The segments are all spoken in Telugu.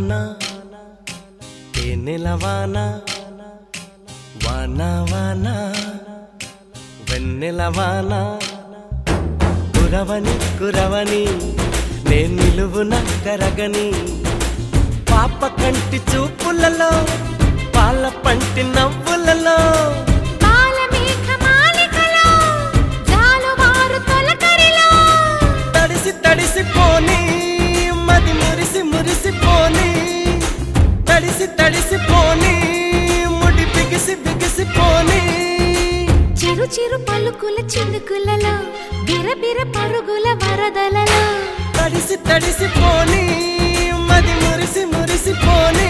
వాన తేనెల వాన వాన వాన వెన్నెల వాన కురవని కురవని నేను నిలువున కరగని పాప కంటి చూపులలో పాల పంటి నవ్వులలో బాలమేఘమాలికలో, జాలువారు తొలకరిలో, తడిసి తడిసి పోని మది మురిసి మురిసి పోని తడిసి తడిసి పోని ముడి బిగిసి బిగిసి పోని చిరు చిరు పలుకుల చినుకులలో బిరబిర పరుగుల వరదలలో తడిసి తడిసి పోని మది మురిసి మురిసి పోని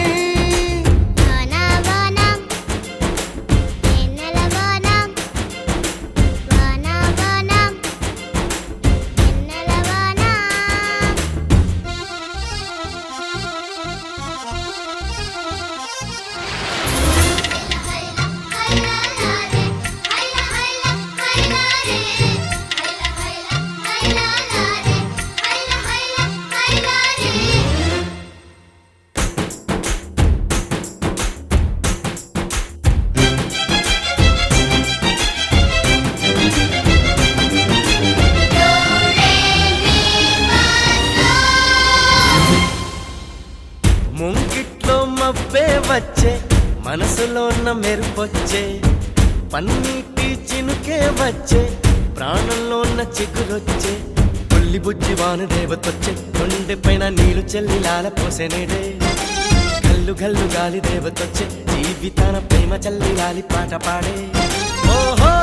ముంగిట్లో మబ్బే వచ్చే మనసులో ఉన్న మెరుపొచ్చే పన్నీటి చినుకే వచ్చే ప్రాణంలో ఉన్న చిగురొచ్చే పుల్లి బుజ్జి వాను దేవతొచ్చే కొండె పైన నీళ్లు చెల్లి లాల పోసెనేడే గల్లు గల్లు గాలి దేవతొచ్చే జీవితాన ప్రేమ చల్లి లాలి పాట పాడే ఓహో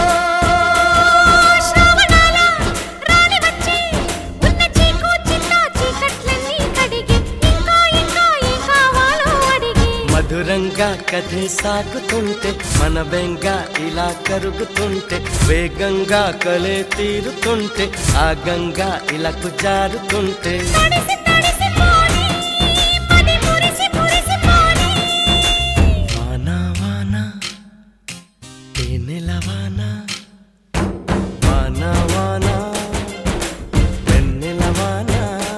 శ్రావణాల రాణి వచ్చి, ఉన్న చీకు చిన్న చీకట్లన్నీ కడిగి, ఇంకా ఇంకా ఏం కావాలో అడిగి మధురంగా కథే సాగుతుంటే మన బెంగ ఇలా కరుగుతుంటే వేగంగా కలే తీరుతుంటే ఆ గంగా ఇలాకు జారుతుంటే తడిసి తడిసి పోనీ, మది మురిసి మురిసి పోనీ. వాన వాన తేనెల వాన వాన వాన వెన్నెల వాన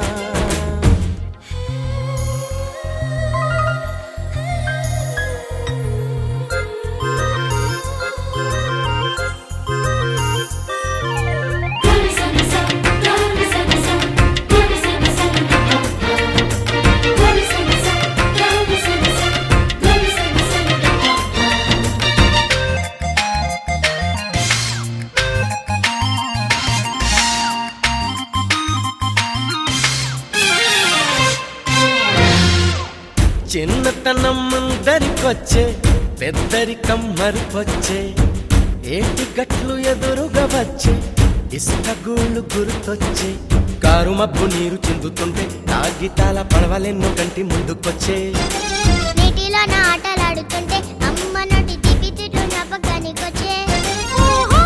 చిన్నతనం ముందరికొచ్చే పెద్దరికం మరిపొచ్చే ఏటి గట్లు ఎదురుగా వచ్చే ఇసుక గూళ్ళు గుర్తొచ్చే కారు మబ్బు నీరు చిందుతుంటే నా గీతాల పడవలెన్నో కంటి ముందుకొచ్చే నీటిలో నా ఆటలాడుతుంటే అమ్మ నోటి తిప్పి తిట్టు నా పక్కనికొచ్చే ఓహో,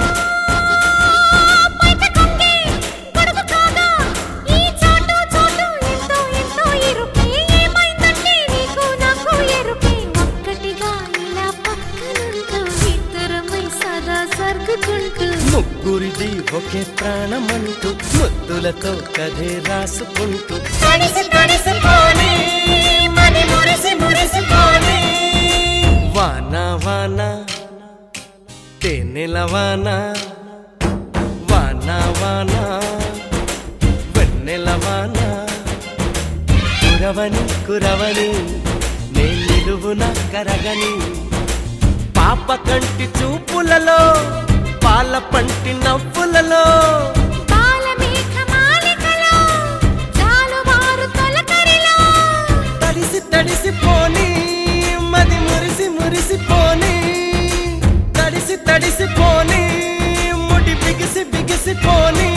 పైట కొంగే, గొడుగు కాగా, ఈ చోటు చోటు ఎంతో ఎంతో ఇరుకే. ఏమైందంటే నీకు నాకు ఎరుకే. ఒక్కటిగా ఇలా పక్కనుంటూ, ఇద్దరమై సదా సర్దుకుంటూ ముగ్గురిది ఒకే ప్రాణమంటూ ముద్దులతో కథే రాసుకుంటూ తడిసి తడిసి పోనీ, మది మురిసి మురిసి పోనీ. వాన వాన తేనెల వాన వాన వాన వెన్నెల వాన కురవని కురవని నే నిలువున కరగని పాప కంటి చూపులలో పాల పంటి నవ్వులలో బాలమేఘమాలికలో, జాలువారు తొలకరిలో, తడిసి తడిసి పోని మది మురిసి మురిసి పోని తడిసి తడిసి పోని ముడి బిగిసి బిగిసి పోని